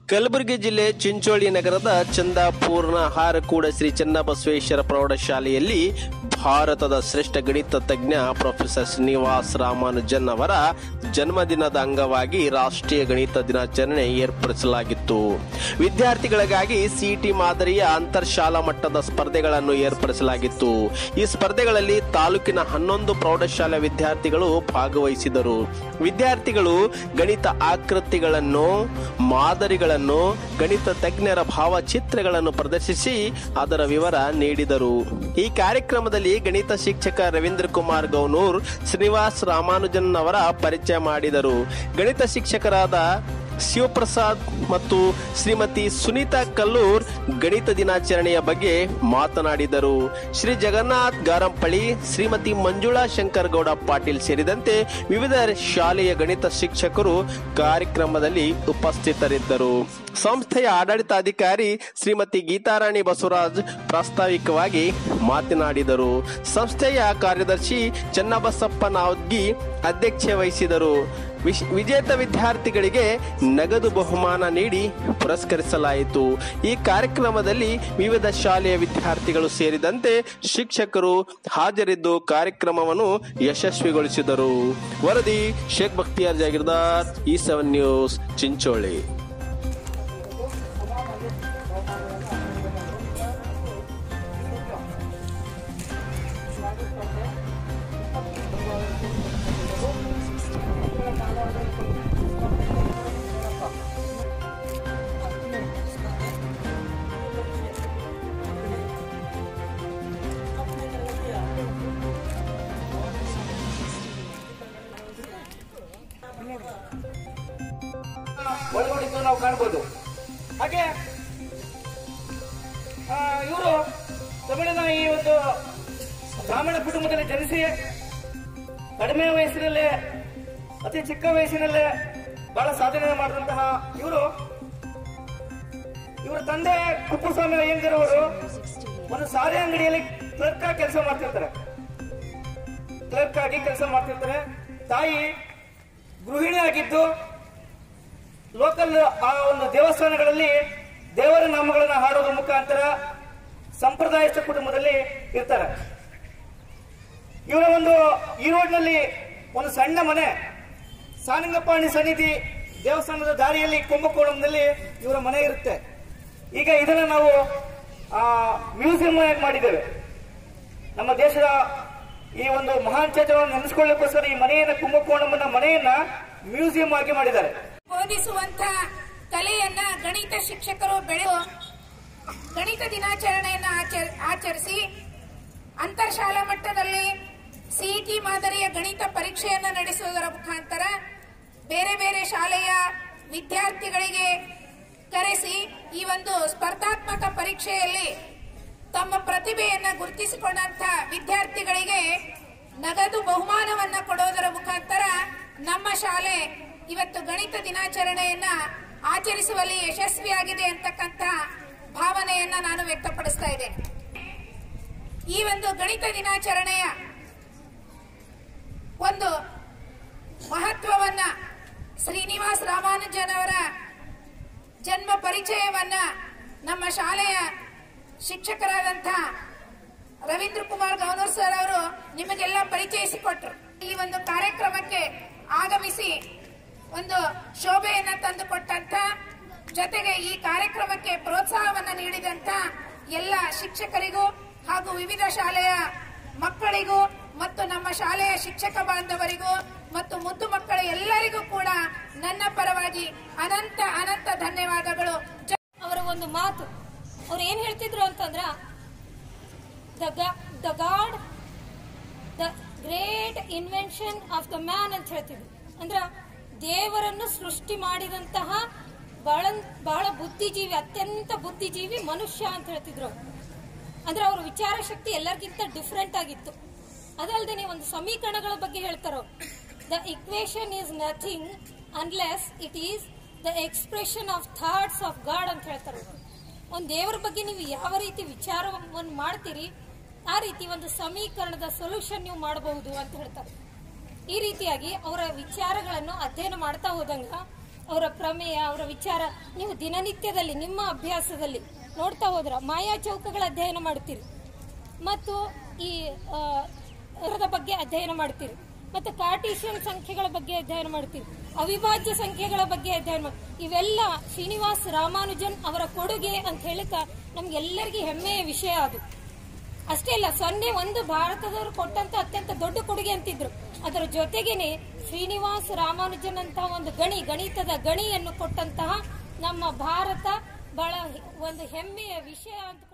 ಕಲಬುರಗಿ ಜಿಲ್ಲೆ ಚಿಂಚೋಳಿ ನಗರದ ಚಂದಾಪೂರ್ನ ಹಾರಕೂಡ ಶ್ರೀ ಚನ್ನಬಸವೇಶ್ವರ ಪ್ರೌಢಶಾಲೆಯಲ್ಲಿ ಭಾರತದ ಶ್ರೇಷ್ಠ ಗಣಿತ ತಜ್ಞ ಪ್ರೊಫೆಸರ್ ಶ್ರೀನಿವಾಸ್ ರಾಮಾನುಜನ್ ಅವರ ಜನ್ಮದಿನದ ಅಂಗವಾಗಿ ರಾಷ್ಟ್ರೀಯ ಗಣಿತ ದಿನಾಚರಣೆ ಏರ್ಪಡಿಸಲಾಗಿತ್ತು ವಿದ್ಯಾರ್ಥಿಗಳಿಗಾಗಿ ಸಿಟಿ ಮಾದರಿಯ ಅಂತರ್ಶಾಲಾ ಮಟ್ಟದ ಸ್ಪರ್ಧೆಗಳನ್ನು ಏರ್ಪಡಿಸಲಾಗಿತ್ತು ಈ ಸ್ಪರ್ಧೆಗಳಲ್ಲಿ ತಾಲೂಕಿನ ಹನ್ನೊಂದು ಪ್ರೌಢಶಾಲೆ ವಿದ್ಯಾರ್ಥಿಗಳು ಭಾಗವಹಿಸಿದರು ವಿದ್ಯಾರ್ಥಿಗಳು ಗಣಿತ ಆಕೃತಿಗಳನ್ನು ಮಾದರಿಗಳನ್ನು ಗಣಿತ ತಜ್ಞರ ಭಾವಚಿತ್ರಗಳನ್ನು ಪ್ರದರ್ಶಿಸಿ ಅದರ ವಿವರ ನೀಡಿದರು ಈ ಕಾರ್ಯಕ್ರಮದಲ್ಲಿ ಗಣಿತ ಶಿಕ್ಷಕ ರವೀಂದ್ರ ಕುಮಾರ್ ಗೌನೂರ್ ಶ್ರೀನಿವಾಸ್ ರಾಮಾನುಜನ್ ಅವರ ಪರಿಚಯ ಮಾಡಿದರು ಗಣಿತ ಶಿಕ್ಷಕರಾದ ಶಿವಪ್ರಸಾದ್ ಮತ್ತು ಶ್ರೀಮತಿ ಸುನೀತಾ ಕಲ್ಲೂರ್ ಗಣಿತ ದಿನಾಚರಣೆಯ ಬಗ್ಗೆ ಮಾತನಾಡಿದರು ಶ್ರೀ ಜಗನ್ನಾಥ್ ಗಾರಂಪಳ್ಳಿ ಶ್ರೀಮತಿ ಮಂಜುಳಾ ಶಂಕರ್ ಗೌಡ ಪಾಟೀಲ್ ಸೇರಿದಂತೆ ವಿವಿಧ ಶಾಲೆಯ ಗಣಿತ ಶಿಕ್ಷಕರು ಕಾರ್ಯಕ್ರಮದಲ್ಲಿ ಉಪಸ್ಥಿತರಿದ್ದರು ಸಂಸ್ಥೆಯ ಆಡಳಿತಾಧಿಕಾರಿ ಶ್ರೀಮತಿ ಗೀತಾರಾಣಿ ಬಸವರಾಜ್ ಪ್ರಾಸ್ತಾವಿಕವಾಗಿ ಮಾತನಾಡಿದರು ಸಂಸ್ಥೆಯ ಕಾರ್ಯದರ್ಶಿ ಚನ್ನಬಸಪ್ಪ ನಾವ್ಗಿ ಅಧ್ಯಕ್ಷತೆ ವಹಿಸಿದರು ವಿಶ್- ವಿಜೇತ ವಿದ್ಯಾರ್ಥಿಗಳಿಗೆ ನಗದು ಬಹುಮಾನ ನೀಡಿ ಪುರಸ್ಕರಿಸಲಾಯಿತು ಈ ಕಾರ್ಯಕ್ರಮದಲ್ಲಿ ವಿವಿಧ ಶಾಲೆಯ ವಿದ್ಯಾರ್ಥಿಗಳು ಸೇರಿದಂತೆ ಶಿಕ್ಷಕರು ಹಾಜರಿದ್ದು ಕಾರ್ಯಕ್ರಮವನ್ನು ಯಶಸ್ವಿಗೊಳಿಸಿದರು ವರದಿ ಶೇಖ್ ಬಖ್ತಿಯಾರ್ ಜಾಗೀರ್ದಾರ್ ಈ ಸೆವೆನ್ ನ್ಯೂಸ್ ಚಿಂಚೋಳಿ ಒಳಗೊಂಡಿದ್ದು ನಾವು ಕಾಣ್ಬೋದು ಹಾಗೆ ಇವರು ತಮಿಳಿನ ಈ ಒಂದು ಬ್ರಾಹ್ಮಣ ಕುಟುಂಬದಲ್ಲಿ ಜನಿಸಿ ಕಡಿಮೆ ವಯಸ್ಸಿನಲ್ಲೇ ಅತಿ ಚಿಕ್ಕ ವಯಸ್ಸಿನಲ್ಲೇ ಬಹಳ ಸಾಧನೆ ಮಾಡಿದಂತಹ ಇವರು ಇವರ ತಂದೆ ಕುಪ್ಪಸ್ವಾಮಿ ಅಯ್ಯಂಗರ್ ಅವರು ಒಂದು ಸಾರಿ ಅಂಗಡಿಯಲ್ಲಿ ಕ್ಲರ್ಕ್ ಆಗಿ ಕೆಲಸ ಮಾಡ್ತಿರ್ತಾರೆ ಕ್ಲರ್ಕ್ ಆಗಿ ಕೆಲಸ ಮಾಡ್ತಿರ್ತಾರೆ ತಾಯಿ ಗೃಹಿಣಿ ಆಗಿದ್ದು ಲೋಕಲ್ ಆ ಒಂದು ದೇವಸ್ಥಾನಗಳಲ್ಲಿ ದೇವರ ನಾಮಗಳನ್ನ ಹಾಡೋದ್ರ ಮುಖಾಂತರ ಸಂಪ್ರದಾಯಸ್ಥ ಕುಟುಂಬದಲ್ಲಿ ಇರ್ತಾರೆ ಇವರ ಒಂದು ಈ ರೋಡ್ನಲ್ಲಿ ಒಂದು ಸಣ್ಣ ಮನೆ ಸಾನಿಂಗಪಾಣಿ ಸನ್ನಿಧಿ ದೇವಸ್ಥಾನದ ದಾರಿಯಲ್ಲಿ ಕುಂಭಕೋಣಂನಲ್ಲಿ ಇವರ ಮನೆ ಇರುತ್ತೆ ಈಗ ಇದನ್ನ ನಾವು ಮ್ಯೂಸಿಯಂ ಆಗಿ ಮಾಡಿದ್ದೇವೆ ನಮ್ಮ ದೇಶದ ಈ ಒಂದು ಮಹಾನ್ ಚೇತನವನ್ನು ನೆನೆಸ್ಕೊಳ್ಳೋಕ್ಕೋಸ್ಕರ ಈ ಮನೆಯನ್ನ ಕುಂಭಕೋಣಂನ ಮನೆಯನ್ನ ಮ್ಯೂಸಿಯಂ ಆಗಿ ಮಾಡಿದ್ದಾರೆ ಬೋಧಿಸುವಂತ ಕಲೆಯನ್ನ ಗಣಿತ ಶಿಕ್ಷಕರು ಬೆಳೆದು ಗಣಿತ ದಿನಾಚರಣೆಯನ್ನ ಆಚರ್- ಆಚರಿಸಿ ಅಂತರ್ಶಾಲಾ ಮಟ್ಟದಲ್ಲಿ ಸಿಇಟಿ ಮಾದರಿಯ ಗಣಿತ ಪರೀಕ್ಷೆಯನ್ನ ನಡೆಸುವುದರ ಮುಖಾಂತರ ಬೇರೆ ಬೇರೆ ಶಾಲೆಯ ವಿದ್ಯಾರ್ಥಿಗಳಿಗೆ ಕರೆಸಿ ಈ ಒಂದು ಸ್ಪರ್ಧಾತ್ಮಕ ಪರೀಕ್ಷೆಯಲ್ಲಿ ತಮ್ಮ ಪ್ರತಿಭೆಯನ್ನ ಗುರುತಿಸಿಕೊಂಡಂತ ವಿದ್ಯಾರ್ಥಿಗಳಿಗೆ ನಗದು ಬಹುಮಾನವನ್ನ ಕೊಡೋದರ ಮುಖಾಂತರ ನಮ್ಮ ಶಾಲೆ ಇವತ್ತು ಗಣಿತ ದಿನಾಚರಣೆಯನ್ನ ಆಚರಿಸುವಲ್ಲಿ ಯಶಸ್ವಿಯಾಗಿದೆ ಅಂತಕ್ಕಂಥ ಭಾವನೆಯನ್ನ ನಾನು ವ್ಯಕ್ತಪಡಿಸ್ತಾ ಇದ್ದೇನೆ ಈ ಒಂದು ಗಣಿತ ದಿನಾಚರಣೆಯ ಒಂದು ಮಹತ್ವವನ್ನ ಶ್ರೀನಿವಾಸ್ ರಾಮಾನುಜನ್ ಅವರ ಜನ್ಮ ಪರಿಚಯವನ್ನ ನಮ್ಮ ಶಾಲೆಯ ಶಿಕ್ಷಕರಾದಂಥ ರವೀಂದ್ರ ಕುಮಾರ್ ಗೌನೂರ್ ಸರ್ ಅವರು ನಿಮಗೆಲ್ಲ ಪರಿಚಯಿಸಿಕೊಟ್ರು ಈ ಒಂದು ಕಾರ್ಯಕ್ರಮಕ್ಕೆ ಆಗಮಿಸಿ ಒಂದು ಶೋಭೆಯನ್ನ ತಂದುಕೊಟ್ಟಂತ ಜೊತೆಗೆ ಈ ಕಾರ್ಯಕ್ರಮಕ್ಕೆ ಪ್ರೋತ್ಸಾಹವನ್ನ ನೀಡಿದಂತ ಎಲ್ಲ ಶಿಕ್ಷಕರಿಗೂ ಹಾಗೂ ವಿವಿಧ ಶಾಲೆಯ ಮಕ್ಕಳಿಗೂ ಮತ್ತು ನಮ್ಮ ಶಾಲೆಯ ಶಿಕ್ಷಕ ಬಾಂಧವರಿಗೂ ಮತ್ತು ಮುದ್ದು ಮಕ್ಕಳ ಎಲ್ಲರಿಗೂ ಕೂಡ ನನ್ನ ಪರವಾಗಿ ಅನಂತ ಅನಂತ ಧನ್ಯವಾದಗಳು ಜ- ಅವರ ಒಂದು ಮಾತು ಅವ್ರು ಏನ್ ಹೇಳ್ತಿದ್ರು ಅಂತಂದ್ರ the the God the great invention of the man ಅಂತ ಹೇಳ್ತಿದ್ರು ಅಂದ್ರ ದೇವರನ್ನು ಸೃಷ್ಟಿ ಮಾಡಿದಂತಹ ಬಹಳ ಬಹಳ ಬುದ್ಧಿಜೀವಿ ಅತ್ಯಂತ ಬುದ್ಧಿಜೀವಿ ಮನುಷ್ಯ ಅಂತ ಹೇಳ್ತಿದ್ರು ಅವ್ರು. ಅಂದ್ರೆ ಅವ್ರ ವಿಚಾರ ಶಕ್ತಿ ಎಲ್ಲರಿಗಿಂತ ಡಿಫ್ರೆಂಟ್ ಆಗಿತ್ತು ಅದಲ್ಲದೆ ಒಂದು ಸಮೀಕರಣಗಳ ಬಗ್ಗೆ ಹೇಳ್ತಾರೋ the equation is nothing unless it is the expression of thoughts of God ಅಂತ ಹೇಳ್ತಾರೆ ಒಂದು ದೇವರ ಬಗ್ಗೆ ನೀವು ಯಾವ ರೀತಿ ವಿಚಾರವನ್ನು ಮಾಡ್ತೀರಿ ಆ ರೀತಿ ಒಂದು ಸಮೀಕರಣದ ಸೊಲ್ಯೂಷನ್ ನೀವು ಮಾಡಬಹುದು ಅಂತ ಹೇಳ್ತಾರೆ ಈ ರೀತಿಯಾಗಿ ಅವರ ವಿಚಾರಗಳನ್ನು ಅಧ್ಯಯನ ಮಾಡ್ತಾ ಹೋದಂಗ ಅವರ ಪ್ರಮೇಯ ಅವರ ವಿಚಾರ ನೀವು ದಿನನಿತ್ಯದಲ್ಲಿ ನಿಮ್ಮ ಅಭ್ಯಾಸದಲ್ಲಿ ನೋಡ್ತಾ ಹೋದ್ರ ಮಾಯಾ ಚೌಕಗಳ ಅಧ್ಯಯನ ಮಾಡ್ತೀರಿ ಮತ್ತು ಈ ಆ, ಅದರ ಬಗ್ಗೆ ಅಧ್ಯಯನ ಮಾಡ್ತೀರಿ ಮತ್ತು ಕಾರ್ಟೀಷಿಯನ್ ಸಂಖ್ಯೆಗಳ ಬಗ್ಗೆ ಅಧ್ಯಯನ ಮಾಡ್ತೀರಿ ಅವಿಭಾಜ್ಯ ಸಂಖ್ಯೆಗಳ ಬಗ್ಗೆ ಅಧ್ಯಯನ ಮಾಡಿ ಇವೆಲ್ಲ ಶ್ರೀನಿವಾಸ್ ರಾಮಾನುಜನ್ ಅವರ ಕೊಡುಗೆ ಅಂತ ಹೇಳಿಕ ನಮ್ಗೆಲ್ಲರಿಗೂ ಹೆಮ್ಮೆಯ ವಿಷಯ ಅದು ಅಷ್ಟೇ ಅಲ್ಲ ಸೊನ್ನೆ ಒಂದು ಭಾರತದವರು ಕೊಟ್ಟಂತ ಅತ್ಯಂತ ದೊಡ್ಡ ಕೊಡುಗೆ ಅಂತಿದ್ರು ಅದರ ಜೊತೆಗೇನೆ ಶ್ರೀನಿವಾಸ್ ರಾಮಾನುಜನ್ ಅಂತ ಒಂದು ಗಣಿ ಗಣಿತದ ಗಣಿಯನ್ನು ಕೊಟ್ಟಂತಹ ನಮ್ಮ ಭಾರತ ಬಹಳ ಒಂದು ಹೆಮ್ಮೆಯ ವಿಷಯ ಅಂತ